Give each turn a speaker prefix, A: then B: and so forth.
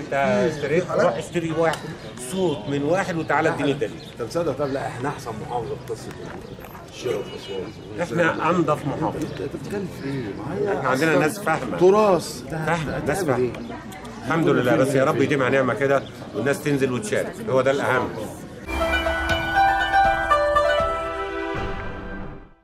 A: انت اشتريت روح اشتري واحد صوت من واحد وتعالى اديني دليل
B: انت مصدق طب لا احنا احسن محافظه في قصه الشراء في اسوان
A: احنا انضف محافظه
B: انت بتتكلم في ايه؟ ما هي
A: احنا عندنا
B: أصلاً
A: ناس فاهمه
B: تراث
A: فاهمه ناس
B: هتعمل
A: فاهمه
B: ايه؟
A: الحمد لله بس يا رب يديمها نعمه كده والناس تنزل وتشارك هو ده الاهم